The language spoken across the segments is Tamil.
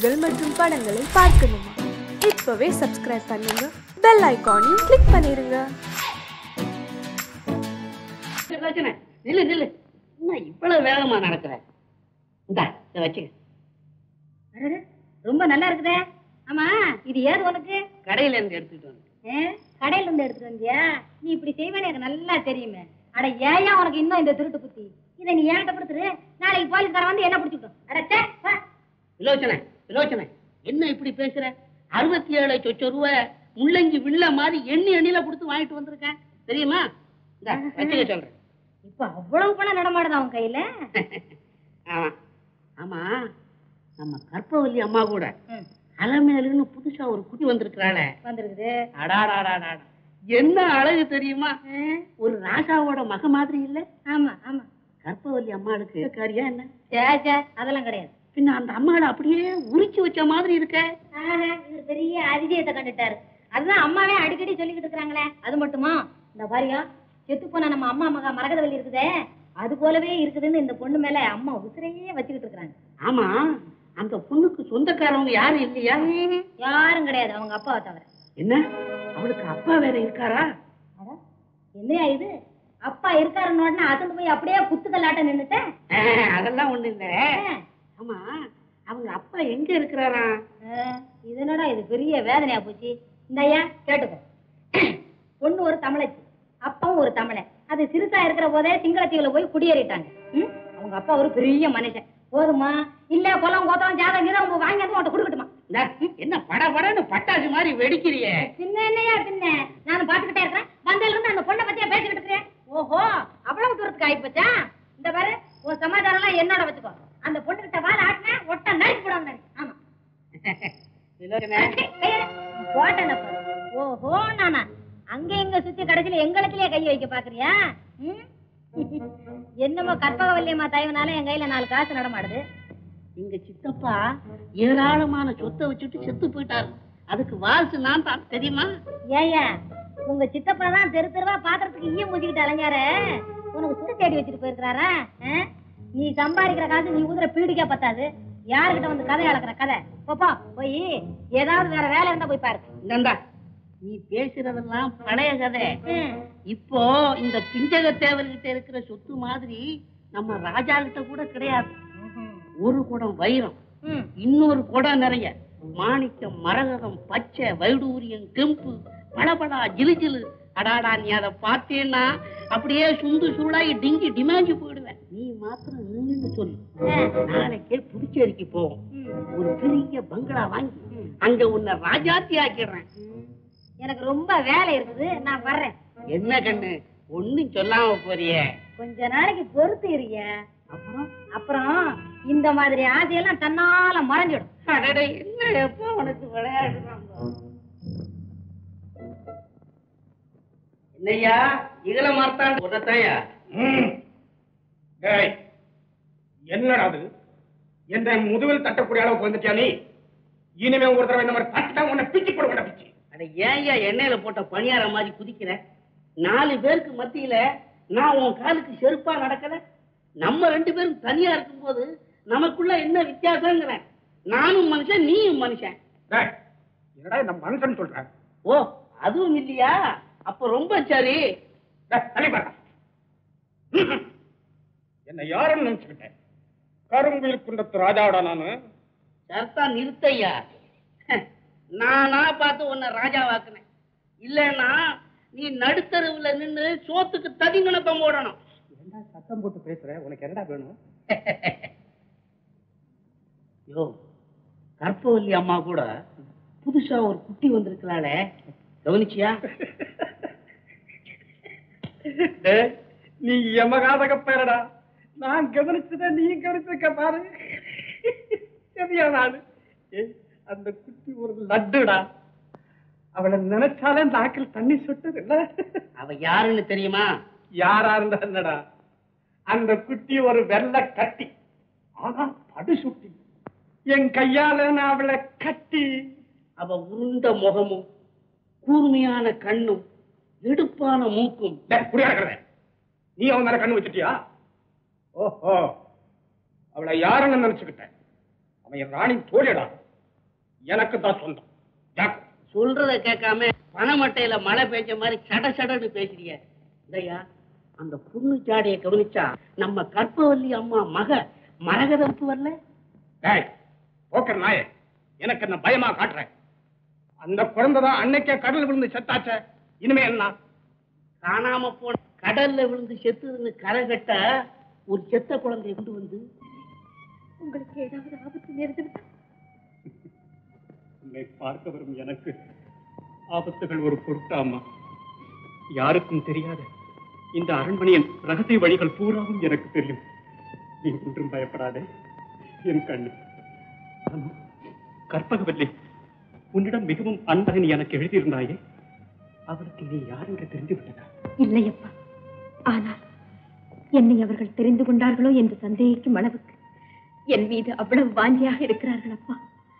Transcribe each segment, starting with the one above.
நிகழ்ச்சிகள் மற்றும் படங்களை பார்க்கணுமா இப்பவே சப்ஸ்கிரைப் பண்ணுங்க பெல் ஐகானையும் கிளிக் பண்ணிருங்க யோசனை நில்லு நில்லு என்ன இவ்வளவு வேகமா நடக்கிற இந்தா இதை வச்சுக்க அடடே, ரொம்ப நல்லா இருக்குதே ஆமா இது ஏது உனக்கு கடையில இருந்து எடுத்துட்டு வந்து ஏ, கடையில இருந்து எடுத்துட்டு வந்தியா நீ இப்படி செய்வேன்னு எனக்கு நல்லா தெரியுமே அட ஏயா உனக்கு இன்னும் இந்த திருட்டு புத்தி இதை நீ ஏன்ட்ட கொடுத்துரு நாளைக்கு போலீஸ்காரன் வந்து என்ன பிடிச்சிட்டோம் அட சே, வா. விலோச்சனை விலோச்சனை என்ன இப்படி பேசுற அறுபத்தி ஏழு சொச்ச ரூபாய் முள்ளங்கி வில்ல மாதிரி எண்ணி எண்ணில கொடுத்து வாங்கிட்டு வந்திருக்கேன் தெரியுமா இந்தா வச்சுக்க சொல்றேன் இப்ப அவ்வளவு பணம் நடமாடுதா உன் கையில ஆமா ஆமா நம்ம கற்பவல்லி அம்மா கூட ம், அலமேலுன்னு புதுசா ஒரு குட்டி வந்திருக்கிறாளே வந்திருக்குது அடாடாடாடா என்ன அழகு தெரியுமா ஆ, ஒரு ராஜாவோட மக மாதிரி இல்ல ஆமா ஆமா கற்பவல்லி அம்மாளுக்கு காரியா என்ன சே சே அதெல்லாம் கிடையாது பின்ன அந்த அம்மாளை அப்படியே உரிச்சு வச்ச மாதிரி இருக்க ஆஹா, இவர் பெரிய அதிசயத்தை கண்டுட்டாரு அதுதான் அம்மாவே அடிக்கடி சொல்லிக்கிட்டு இருக்காங்களே அது மட்டுமா இந்த பாரியா செத்து போன நம்ம அம்மா மகா மரகதவல்லி இருக்குதே அது போலவே இருக்குதுன்னு இந்த பொண்ணு மேல அம்மா உசிரையே வச்சுக்கிட்டு இருக்காங்க ஆமா அந்த பொண்ணுக்கு சொந்தக்காரவங்க யாரும் இல்லையா யாரும் கிடையாது அவங்க அப்பாவை தவிர என்ன அவளுக்கு அப்பா வேற இருக்காரா அட, என்னையா இது அப்பா இருக்காருன்னு உடனே அசந்து போய் அப்படியே குத்துக்கல்லாட்ட நின்னுட்டேன் ஆஹ், அதெல்லாம் ஒண்ணு இல்ல ஆமா அவங்க அப்பா எங்க இருக்கிறாரா இது என்னடா இது பெரிய வேதனையா போச்சு இந்த ஐயா கேட்டுக்கோ பொண்ணு ஒரு தமிழச்சி அப்பாவும் ஒரு தமிழன் அது சிறுசா இருக்கிற போதே சிங்களத்தீவுல போய் குடியேறிட்டாங்க ம்? அவங்க அப்பா ஒரு பெரிய மனுஷன் போதுமா இல்ல குளம் கோத்தம் ஜாதகம் கீதம் அவங்க வாங்கி வந்து உன்கிட்ட கொடுக்கட்டுமா இந்தா, என்ன பட படன்னு பட்டாசு மாதிரி வெடிக்கிறியே சின்ன என்னையா பின்ன நான் பாத்துக்கிட்டே இருக்கிறேன் வந்ததுல இருந்து அந்த பொண்ணை பத்தியா பேசிக்கிட்டு இருக்கிறேன் ஓஹோ அவ்வளவு தூரத்துக்கு ஆயிப்போச்சா இந்த பாரு உன் சமாச்சாரம் எல்லாம் என்னோட வச்சுக்கோ அந்த பொண்ணு கிட்ட வாழ ஆட்டின ஒட்ட நடிச்சு போடாம ஆமா விலோச்சனை, போட்டேன ஓஹோ நானா அங்க இங்க சுத்தி கடைசியில எங்களுக்குலயே கை வைக்க பாக்குறியா ம்? என்னமோ கற்பகவல்லியம்மா தயவுனால என் கையில நாலு காசு நடமாடுது எங்க சித்தப்பா ஏராளமான சொத்தை வச்சுட்டு செத்து போயிட்டாரு அதுக்கு வாரிசு நான் தான் தெரியுமா ஏயா உங்க சித்தப்பா தான் தெரு தெருவா பாத்திரத்துக்கு ஈயம் மூச்சிக்கிட்டு அலைஞ்சாரு உனக்கு சுடு தேடி வச்சுட்டு போயிருக்கிறாரா ஆ? நீ சம்பாதிக்கிற காசு நீ ஊதுற பீடிக்கா பத்தாது யாருக்கிட்ட வந்து கதை அளக்குற கதை போப்பா போய் ஏதாவது வேற வேலை இருந்தா போய் பாரு இந்தா நீ பேசுறதெல்லாம் பழைய கதை ம். இப்போ இந்த பிஞ்சக தேவர்கிட்ட இருக்கிற சொத்து மாதிரி நம்ம ராஜா கிட்ட கூட கிடையாது ஒரு குடம் வைரம் ம். இன்னொரு குடம் நிறைய மாணிக்கம் மரகதம் பச்சை வைடூரியம் கெம்பு பளபளா ஜிலு ஜிலு அடாடா நீ அதை பார்த்தேன்னா அப்படியே சுண்டு சுருளாகி டிங்கி டிமாஞ்சி போயிடுவேன் நீ மாத்திரம் நின்னு சொல்லு நாளைக்கே புதுச்சேரிக்கு போவோம் ம். ஒரு பெரிய பங்களா வாங்கி அங்க உன்னை ராஜாத்தி ஆக்கிடுறேன் எனக்கு ரொம்ப வேலை இருக்குது நான் வர்றேன் என்ன கண்ணு ஒண்ணும் சொல்லாம போறியே கொஞ்ச நாளைக்கு பொறுத்து இருங்க அப்புறம் அப்புறம் இந்த மாதிரி ஆசையெல்லாம் தன்னால மறைஞ்சிடும் அடடே, என்ன எப்போ உனக்கு விளையாடுறாங்க என்னய்யா இகல மார்த்தான் உன்னத்தையா ம். டேய், என்னடா அது என்ற முதுகில் தட்டக்கூடிய அளவுக்கு வந்துட்டியா நீ இனிமே ஒரு தடவை இந்த மாதிரி தட்டா உன்னை பிச்சு போடுவேன் பிச்சு அட ஏன்யா எண்ணெயில போட்ட பணியார மாதிரி குதிக்கிற நாலு பேருக்கு மத்தியில நான் உன் காலுக்கு செருப்பா நடக்கல நம்ம ரெண்டு பேரும் தனியா இருக்கும்போது நமக்குள்ள என்ன வித்தியாசங்கிறேன் நானும் மனுஷன் நீயும் மனுஷன் டேய், என்னடா இந்த மனுஷன் சொல்ற ஓ அதுவும் இல்லையா அப்ப ரொம்ப சரி டேய், தள்ளி பாரு. ம்ஹும். என்னை யாருன்னு நினைச்சுக்கிட்டேன் கருங்குயில் குண்டத்து ராஜாவோட நானு சர்த்தா நிறுத்தையா நானா பார்த்து உன்னை ராஜாவாக்குனேன் இல்லைன்னா நீ நடுத்தருவுல நின்னு சோத்துக்கு ததிங்கணப்பம் போடணும் என்ன சத்தம் போட்டு பேசுற உனக்கு என்னடா வேணும் யோ கற்பவல்லி அம்மா கூட புதுசா ஒரு குட்டி வந்திருக்கலாளே கவனிச்சியா டேய், நீ எமகாதக பேரடா நான் கவனிச்சத நீ கவனிச்சிருக்க பாரு சரியான ஆளு ஏய், அந்த குட்டி ஒரு லட்டுடா அவளை நினைச்சாலே நாக்கில் தண்ணி சொட்டது இல்ல அவ யாருன்னு தெரியுமா யாரா இருந்தா என்னடா அந்த குட்டி ஒரு வெள்ளை கட்டி ஆனா படு சுட்டி என் கையால நான் அவளை கட்டி அவ உருண்ட முகமும் கூர்மையான கண்ணும் எடுப்பான மூக்கும் டேய், புரியாத கதை. நீ அவன் மேல கண்ணு வச்சுட்டியா ஓஹோ அவளை யாருன்னு நினைச்சுக்கிட்டேன் அவன் என் ராணி தோழிடா எனக்கு தான் சொந்தம் ஜாக்கிரதை. சொல்றத கேட்காம பணமட்டையில மழை பெஞ்ச மாதிரி சட சடன்னு பேசுறிய இதையா அந்த புண்ணு ஜாடைய கவனிச்சா நம்ம கற்பவல்லி அம்மா மக மரகதப்பு வரல டேய் போக்கர் நாயே எனக்கு என்ன பயமா காட்டுறேன் அந்த குழந்தை தான் அன்னைக்கே கடல் விழுந்து செத்தாச்சே இனிமே என்ன காணாம போன கடல்ல விழுந்து செத்துதுன்னு கரை கட்ட ஒரு செத்த குழந்தைய கொண்டு வந்து உங்களுக்கு ஏதாவது ஆபத்து நேர்ந்து உன்னை பார்க்க வரும் எனக்கு ஆபத்துகள் ஒரு பொருட்டாமா யாருக்கும் தெரியாத இந்த அரண்மனையின் ரகசிய வழிகள் பூராவும் எனக்கு தெரியும் நீ ஒன்றும் பயப்படாதே என் கண்ணு ஆமா, கற்பகவல்லி உன்னிடம் மிகவும் அன்பக நீ எனக்கு எழுதியிருந்தாயே அவளுக்கு நீ யார் என்று தெரிந்து விட்டதா இல்லையப்பா ஆனால் என்னை அவர்கள் தெரிந்து கொண்டார்களோ என்று சந்தேகிக்கும் அளவுக்கு என் மீது அவ்வளவு வாஞ்சியாக இருக்கிறார்கள் அப்பா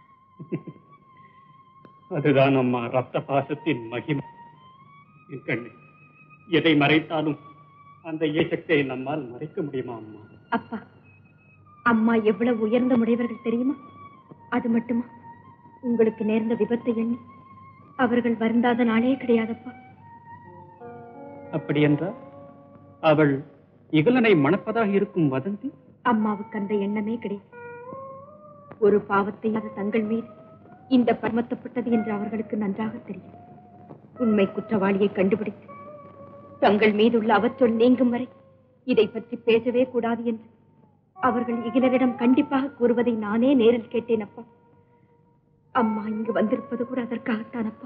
அதுதான் அம்மா ரத்த பாசத்தின் மகிமை என் கண்ணு எதை மறைத்தாலும் அந்த இயக்கத்தை நம்மால் மறைக்க முடியுமா அம்மா அப்பா அம்மா எவ்வளவு உயர்ந்த முடையவர்கள் தெரியுமா அது மட்டுமா உங்களுக்கு நேர்ந்த விபத்தை எண்ணி அவர்கள் வருந்தாத நாளே கிடையாதப்பா அப்படி என்றால் அவள் இகலனை மணப்பதாக இருக்கும் வதந்தி அம்மாவுக்கு அந்த எண்ணமே கிடையாது ஒரு பாவத்தை அது தங்கள் மீது இந்த பர்மத்தப்பட்டது என்று அவர்களுக்கு நன்றாக தெரியும் உண்மை குற்றவாளியை கண்டுபிடித்து தங்கள் மீதுள்ள அவச்சொல் நீங்கும் வரை இதை பற்றி பேசவே கூடாது என்று அவர்கள் இகிலரிடம் கண்டிப்பாக கூறுவதை நானே நேரில் கேட்டேன் அப்பா அம்மா இங்கு வந்திருப்பது கூட அதற்காகத்தான் அப்பா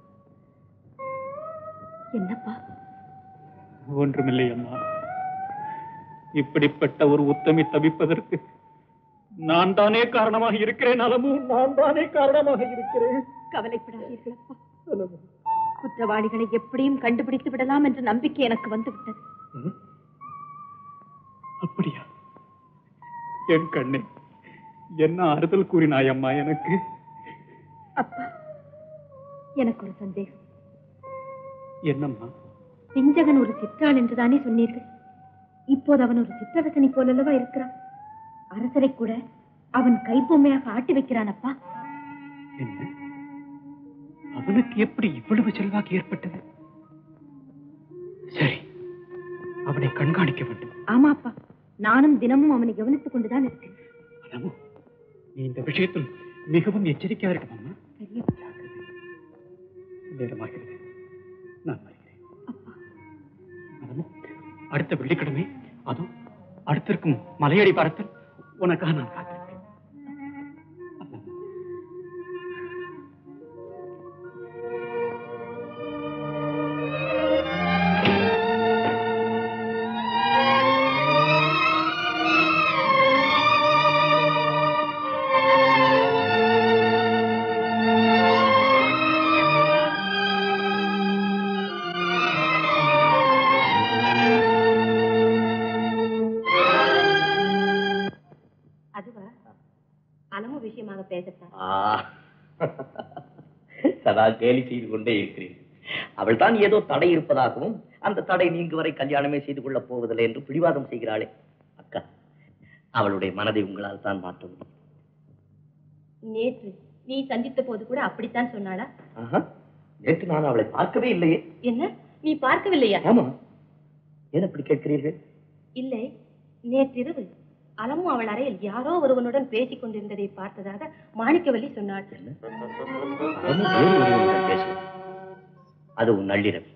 என்னப்பா ஒன்றுமில்லை அம்மா இப்படிப்பட்ட ஒரு உத்தமி தவிப்பதற்கு நான் தானே காரணமாக இருக்கிறேன் அலமும் நான் தானே காரணமாக இருக்கிறேன் கவலைப்படாதீர்கள் அப்பா குற்றவாளிகளை எப்படியும் கண்டுபிடித்து விடலாம் என்ற நம்பிக்கை எனக்கு வந்து விட்டது ம்? அப்படியா என் கண்ணே என்ன ஆறுதல் கூறினாய் அம்மா எனக்கு அப்பா எனக்கு ஒரு சந்தேகம் என்னம்மா பிஞ்சகன் ஒரு சிற்றாள் என்றுதானே சொன்னீர்கள் இப்போது அவன் ஒரு சிற்றரசனை போலல்லவா இருக்கிறான் அரசரை கூட அவன் கைப்பொம்மையாக ஆட்டி வைக்கிறான் அப்பா என்ன அவனுக்கு எப்படி இவ்வளவு செல்வாக்கு ஏற்பட்டது சரி அவனை கண்காணிக்க வேண்டும் ஆமா அப்பா நானும் தினமும் அவனை கவனித்துக் கொண்டுதான் இருக்கேன் அலமு நீ இந்த விஷயத்தில் மிகவும் எச்சரிக்கையா இருக்கும் அம்மா சரியப்பா நேரமாகிறது நான் வருகிறேன் அப்பா அலமு அடுத்த வெள்ளிக்கிழமை அதுவும் அடுத்திருக்கும் மலையடி பாரத்தில் உனக்காக நான் காத்திருக்கிறேன் அலமு. அதுவா அலமு விஷயமாக பேசத்தான் ஆ. சதா கேலி செய்து கொண்டே இருக்கிறேன் அவள் தான் ஏதோ தடை இருப்பதாகவும் அந்த தடை நீங்கு வரை கல்யாணமே செய்து கொள்ளப் போவதில்லை என்று பிடிவாதம் செய்கிறாளே அக்கா அவளுடைய மனதை உங்களால் தான் மாற்ற முடியும் நேற்று நீ சந்தித்த போது கூட அப்படித்தான் சொன்னாளா ஆஹா. நேற்று நான் அவளை பார்க்கவே இல்லையே என்ன நீ பார்க்கவில்லையா ஆமா ஏன் அப்படி கேட்கிறீர்கள் இல்லை நேற்றிரவு அலமு அவள் அறையில் யாரோ ஒருவனுடன் பேசிக் கொண்டிருந்ததை பார்த்ததாக மாணிக்கவல்லி சொன்னாள் என்ன அவனும் வேறு ஒருவனுடன் பேசுவது. அது உன் நள்ளிரவு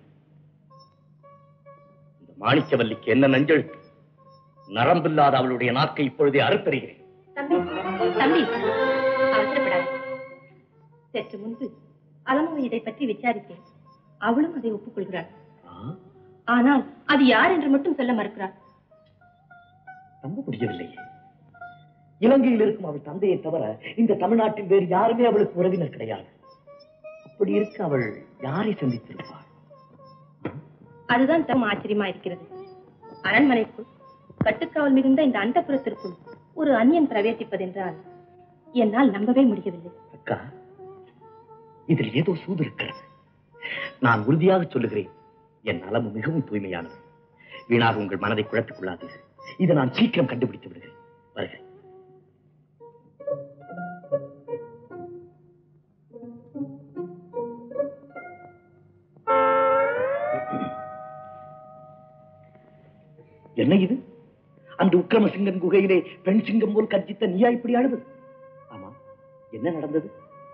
இந்த மாணிக்கவல்லிக்கு என்ன நஞ்செழுத்து நரம்பில்லாத அவளுடைய நாக்கை இப்பொழுதே அறுத்தறிகிறேன் தம்பி தம்பி அவசரப்படாது சற்று முன்பு அலமுவை இதை பற்றி விசாரித்தேன் அவளும் அதை ஒப்புக்கொள்கிறாள் ஆ, ஆனால் அது யார் என்று மட்டும் சொல்ல மறுக்கிறாள் நம்ப முடியவில்லையே இலங்கையில் இருக்கும் அவள் தந்தையை தவிர இந்த தமிழ்நாட்டில் வேறு யாருமே அவளுக்கு உறவினர் கிடையாது அப்படி இருக்க அவள் யாரை சந்தித்திருப்பாள் அதுதான் தம் ஆச்சரியமா இருக்கிறது அரண்மனைக்குள் கட்டுக்காவல் மிகுந்த இந்த அந்தப்புறத்திற்குள் ஒரு அந்நியன் பிரவேசிப்பதென்றால் என்னால் நம்பவே முடியவில்லை அக்கா இதில் ஏதோ சூது இருக்கிறது நான் உறுதியாக சொல்லுகிறேன் என் நலமு மிகவும் தூய்மையானது வீணாக உங்கள் மனதை குழப்பிக் கொள்ளாதீர்கள் இதை நான் சீக்கிரம் கண்டுபிடித்து விடுகிறேன் வருகிறேன் என்ன இது அந்த உக்கிரமசிங்கன் குகையிலே பெண் சிங்கம் போல் கர்ஜித்த நீயா இப்படி அழுது ஆமா என்ன நடந்தது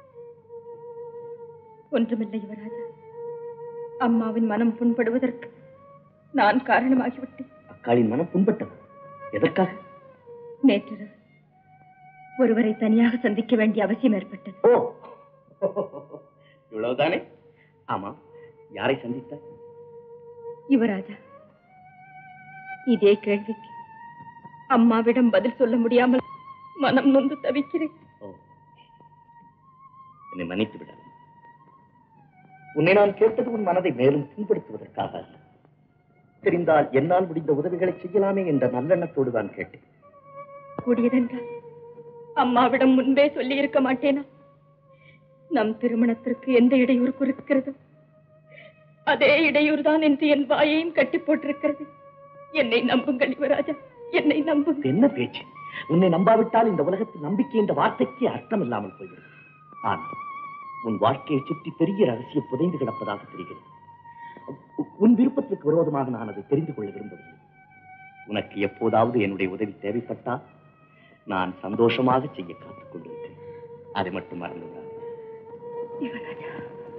ஒன்றுமில்லை யுவராஜா அம்மாவின் மனம் புண்படுவதற்கு நான் காரணமாகிவிட்டேன் அக்காளின் மனம் புண்பட்டது எதற்காக நேற்றிரவு ஒருவரை தனியாக சந்திக்க வேண்டிய அவசியம் ஏற்பட்டது ஓ இவ்வளவுதானே ஆமா யாரை சந்தித்தாய் யுவராஜா இதே கேள்விக்கு அம்மாவிடம் பதில் சொல்ல முடியாமல் மனம் நொந்து தவிக்கிறேன் ஓ என்னை மன்னித்து விட உன்னை நான் கேட்டது உன் மனதை மேலும் புண்படுத்துவதற்காக அல்ல தெரிந்தால் என்னால் முடிந்த உதவிகளை செய்யலாமே என்ற நல்லெண்ணத்தோடு தான் கேட்டேன் கூடியதென்றால் அம்மாவிடம் முன்பே சொல்லி இருக்க மாட்டேனா நம் திருமணத்திற்கு எந்த இடையூறு குறிக்கிறது அதே இடையூறு தான் என்று என் வாயையும் கட்டி போட்டிருக்கிறது என்னை நம்புங்கள் யுவராஜா என்னை நம்புங்கள் என்ன பேச்சு உன்னை நம்பாவிட்டால் இந்த உலகத்தில் நம்பிக்கை என்ற வார்த்தைக்கு அர்த்தம் இல்லாமல் போய்விடும் ஆனால் உன் வாழ்க்கையை சுற்றி பெரிய ரகசியம் புதைந்து கிடப்பதாக தெரிகிறது உ- உன் விருப்பத்திற்கு விரோதமாக நான் அதை தெரிந்து கொள்ள விரும்பவில்லை உனக்கு எப்போதாவது என்னுடைய உதவி தேவைப்பட்டால் நான் சந்தோஷமாக செய்ய காத்துக் கொண்டிருக்கிறேன் அதை மட்டும் மறந்து விடாதே. யுவராஜா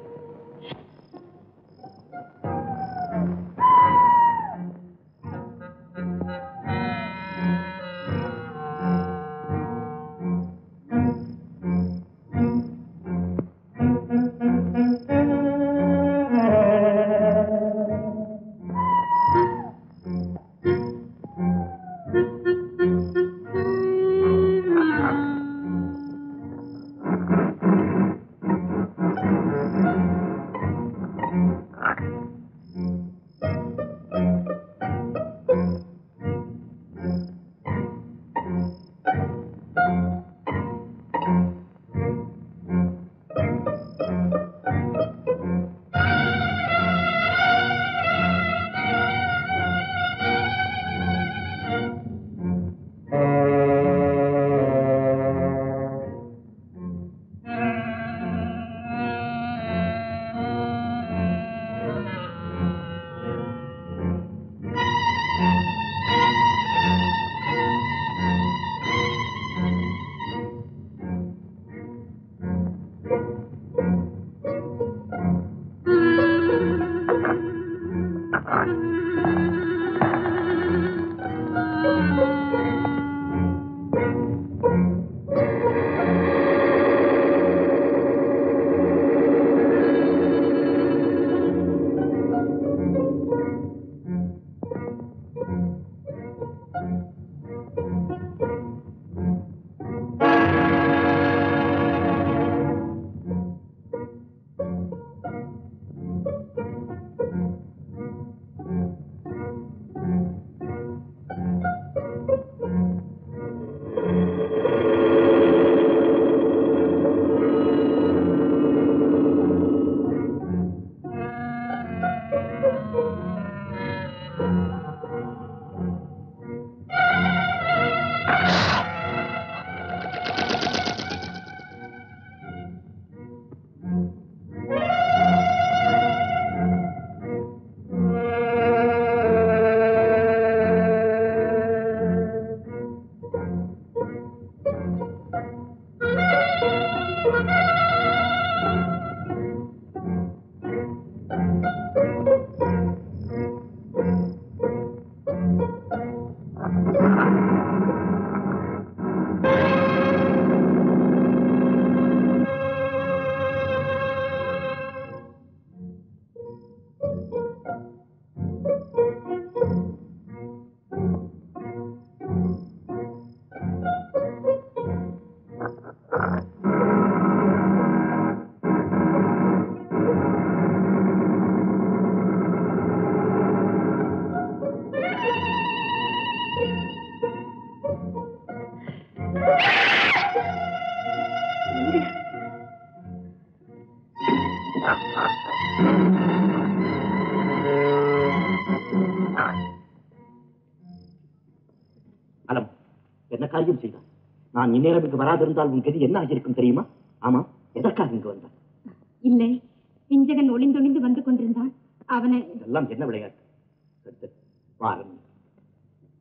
அலம் என்ன காரியம் செய்தான் நான் இந்நேரம் இங்கு வராதிருந்தால் உன் கதி என்ன ஆகியிருக்கும் தெரியுமா ஆமா எதற்காக இங்கு வந்தான் இல்லை பிஞ்சகன் ஒளிந்தொளிந்து வந்து கொண்டிருந்தான் அவனை இதெல்லாம் என்ன விளையாட்டு சரி, சரி. வா, அலம்.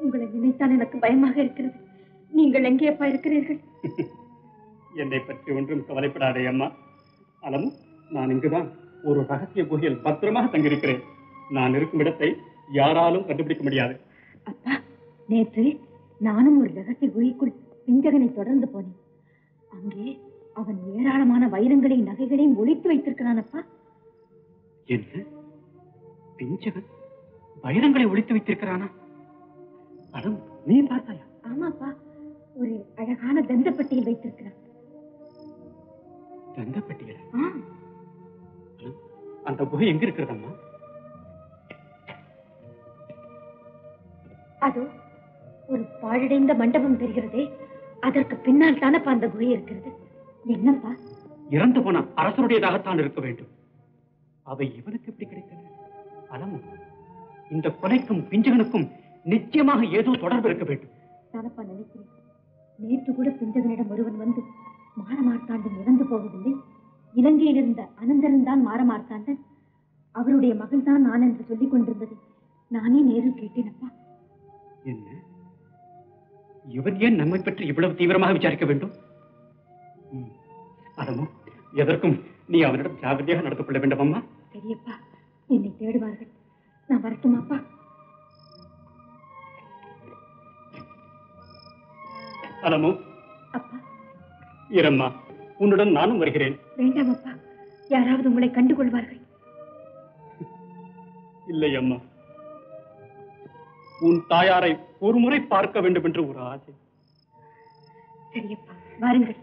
உங்களை நினைத்தால் எனக்கு பயமாக இருக்கிறது நீங்கள் எங்கேப்பா இருக்கிறீர்கள் என்னை பற்றி ஒன்றும் கவலைப்படாதே அம்மா அலமு நான் இங்குதான் ஒரு ரகசிய குகையில் பத்திரமாக தங்கியிருக்கிறேன் நான் இருக்கும் இடத்தை யாராலும் கண்டுபிடிக்க முடியாது அப்பா நேற்று நானும் ஒரு ரகசிய குகைக்குள் பிஞ்சகனை தொடர்ந்து போனேன் அங்கே அவன் ஏராளமான வைரங்களையும் நகைகளையும் ஒளித்து வைத்திருக்கிறான் அப்பா என்ன பிஞ்சகன் வைரங்களை ஒழித்து வைத்திருக்கிறானா அலம் நீ பார்த்தாயா ஆமாப்பா ஒரு அழகான தந்தப்பட்டியில் வைத்திருக்கிறான் தந்த பெட்டியல ஆ, அந்த குகை எங்க இருக்கிறதம்மா அதோ ஒரு பாழடைந்த மண்டபம் தெரிகிறதே அதற்கு பின்னால் தானப்பா அந்த குகை இருக்கிறது என்னப்பா இறந்து போன அரசருடையதாகத்தான் இருக்க வேண்டும் அவை இவனுக்கு எப்படி கிடைத்தன அலமு இந்த கொலைக்கும் பிஞ்சகனுக்கும் நிச்சயமாக ஏதோ தொடர்பு இருக்க வேண்டும் தானப்பா நினைக்கிறேன் நேற்று கூட பிஞ்சகனிடம் ஒருவன் வந்து மாறமார்த்தாண்டன் இறந்து போவதில்லை இலங்கையில் இருந்த அனந்தரன் தான் மாறமார்த்தாண்டன் அவருடைய மகள் தான் நான் என்று சொல்லிக் கொண்டிருந்ததை நானே நேரில் கேட்டேனப்பா என்ன இவன் ஏன் நம்மை பற்றி இவ்வளவு தீவிரமாக விசாரிக்க வேண்டும் ம், அலமு எதற்கும் நீ அவனிடம் ஜாகிரதையாக நடந்து கொள்ள வேண்டும் அம்மா பெரியப்பா என்னை தேடுவார்கள் நான் வரட்டுமாப்பா அலமு அப்பா இரம்மா உன்னுடன் நானும் வருகிறேன் வேண்டாம் அப்பா யாராவது உங்களை கண்டுகொள்வார்கள் இல்லை அம்மா உன் தாயாரை ஒரு முறை பார்க்க வேண்டும் என்று ஒரு ஆசை சரியப்பா வாருங்கள்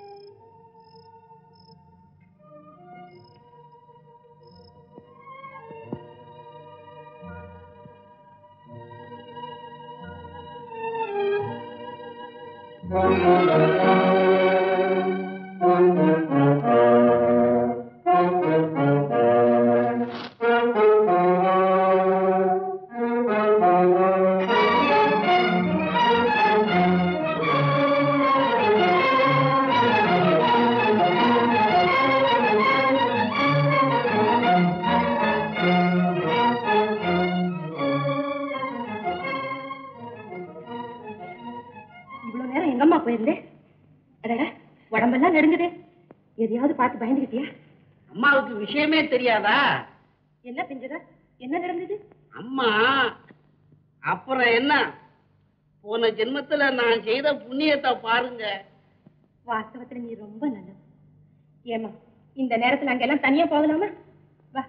இவ்வளவு நேரம் எங்கம்மா போயிருந்தேன் அடடா உடம்பெல்லாம் நெடுங்குதே எதையாவது பார்த்து பயந்துகிட்டியா அம்மாவுக்கு விஷயமே தெரியாதா என்ன பிஞ்சதா என்ன நடந்தது அம்மா அப்புறம் என்ன போன ஜென்மத்துல நான் செய்த புண்ணியத்தை பாருங்க வாஸ்தவத்துல நீ ரொம்ப நல்லது ஏமா இந்த நேரத்துல அங்கெல்லாம் தனியா போகலாமா வா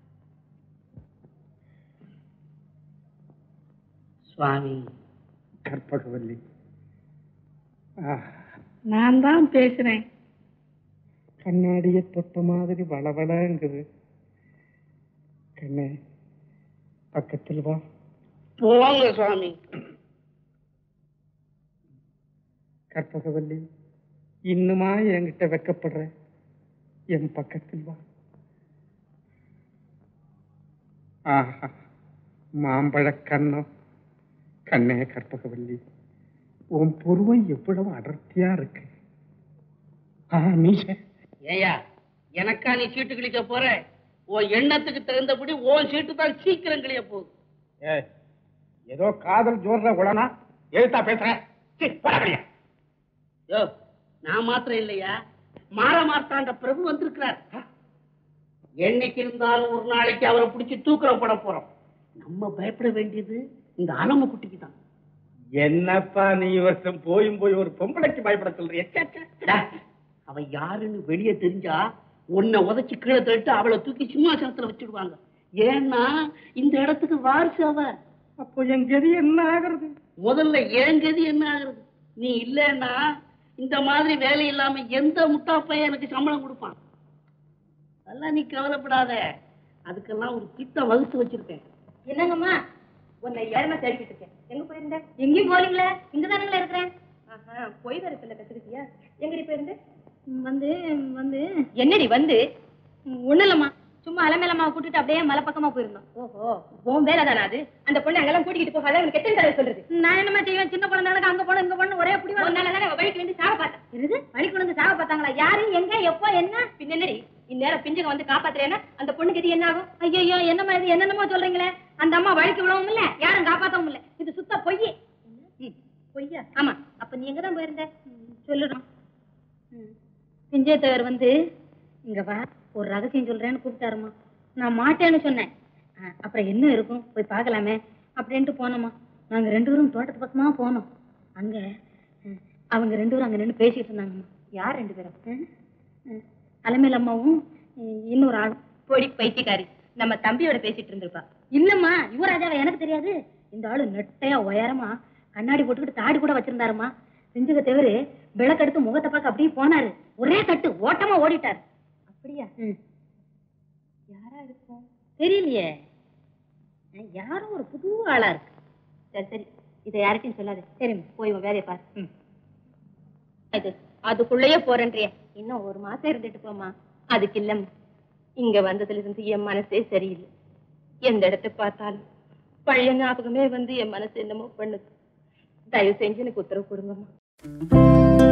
சுவாமி கற்பகவல்லி நான் தான் பேசுறேன் கண்ணாடியை தொட்ட மாதிரி வளவளங்குது கண்ணே பக்கத்தில் வா போங்க சுவாமி கற்பகவல்லி இன்னுமா என்கிட்ட வெக்கப்படுற என் பக்கத்தில் வா ஆஹா மாம்பழ கண்ணம் கண்ணே கற்பகவல்லி உன் புருவம் எவ்வளவு அடர்த்தியா இருக்கு ஆ மீச ஏயா எனக்கா நீ சீட்டு கிழிக்க போற உன் எண்ணத்துக்கு தகுந்தபடி உன் சீட்டு தான் சீக்கிரம் கிழிய போகுது ஏதோ காதல் ஜோர்ல உடனா எழுத்தா பேசுறேன் சீ, போடா வெளிய. யோ நான் மாத்திரம் இல்லையா மாற மார்த்தாண்ட பிரபு வந்திருக்கிறார் என்னைக்கு இருந்தாலும் ஒரு நாளைக்கு அவரை பிடிச்சி தூக்கில போட போறோம் நம்ம பயப்பட வேண்டியது இந்த அலம குட்டிக்கு தான் என்னப்பா நீ வருஷம் போயும் போய் ஒரு பொம்பளைக்கு பயப்பட சொல்றிய ச்சே, ச்சே. டா, அவ யாருன்னு வெளியே தெரிஞ்சா உன்னை உதைச்சு கீழே தள்ளிட்டு அவளை தூக்கி சிம்மாசனத்துல வச்சிடுவாங்க ஏன்னா இந்த இடத்துக்கு வாரிசு அவ அப்போ என் கதி என்ன ஆகுறது முதல்ல என் கதி என்ன ஆகுறது நீ இல்லைன்னா இந்த மாதிரி வேலை இல்லாம எந்த முட்டா பையன் எனக்கு சம்பளம் கொடுப்பான் அதெல்லாம் நீ கவலைப்படாத அதுக்கெல்லாம் ஒரு திட்டம் வகுத்து வச்சிருக்கேன் என்னங்கம்மா உன்னை ஏழமா தேடிக்கிட்டு இருக்கேன் எங்க போயிருந்த எங்கேயும் போறீங்களே இங்க தானுங்களே இருக்கிறேன் ஆஹா போய் வரத்துல கத்துக்கிட்டியா எங்கடி போயிருந்த வந்து வந்து என்னடி வந்து ஒண்ணு இல்லம்மா சும்மா அலமேலம்மா கூட்டிட்டு அப்படியே மலை பக்கமா போயிருந்தோம் ஓஹோ உன் வேலை தானே அது அந்த பொண்ணு அங்கெல்லாம் கூட்டிட்டு போகாத எனக்கு கெட்ட தடவை சொல்றது நான் என்னமா செய்வேன் சின்ன குழந்தைகளுக்கு அங்க போன இங்க போன ஒரே அப்படி தானே வழிக்கு வந்து சாவ பார்த்தேன் இருது வழிக்கு வந்து சாவ பார்த்தாங்களா யாரு எங்க எப்போ என்ன பின்ன என்னடி இந்நேரம் பிஞ்சுங்க வந்து காப்பாத்துறேன்னா அந்த பொண்ணுக்கு இது என்ன ஆகும் ஐயோ என்னம்மா இது என்னென்னமோ சொல்றீங்களே அந்த அம்மா வழிக்கு விழவும் இல்ல யாரும் காப்பாத்தவும் இல்ல இது சுத்த பொய் சிஞ்சயத்தவர் வந்து இங்க வா ஒரு ரகசியம் சொல்றேன்னு கூப்பிட்டாருமா நான் மாட்டேன்னு சொன்னேன் ஆ, அப்புறம் என்ன இருக்கும் போய் பார்க்கலாமே அப்படின்ட்டு போனோமா நாங்க ரெண்டு பேரும் தோட்டத்து பக்கமா போனோம் அங்க ம், அவங்க ரெண்டு பேரும் அங்க நின்று பேசிட்டு இருந்தாங்கம்மா யார் ரெண்டு பேரும் அலமேல் அம்மாவும் ம், இன்னொரு ஆளும் பொடி பைத்தியக்காரி நம்ம தம்பியோட பேசிட்டு இருந்திருப்பா இல்லம்மா யுவராஜாவை எனக்கு தெரியாது இந்த ஆளு நெட்டையா உயரமா கண்ணாடி போட்டுக்கிட்டு தாடி கூட வச்சிருந்தாருமா செஞ்சுக்க தவிர விளக்கெடுத்து முகத்தை பார்க்க அப்படியே போனாரு ஒரே கட்டு ஓட்டமா ஓடிட்டாரு அப்படியா யாரா இருக்கும் தெரியலையே அஹ், யாரோ ஒரு புது ஆளா இருக்கு சரி சரி இதை யார்கிட்டயும் சொல்லாது சரி போய் உன் வேலையை பாரு ம். அது அதுக்குள்ளேயே போறேன்றிய இன்னும் ஒரு மாசம் இருந்துட்டு போமா அதுக்கு இல்லம் இங்க வந்ததுல இருந்து என் மனசே சரியில்லை எந்த இடத்தை பார்த்தாலும் பழைய ஞாபகமே வந்து என் மனசு என்னமோ பண்ணுது தயவு செஞ்சு எனக்கு உத்தரவு கொடுங்கம்மா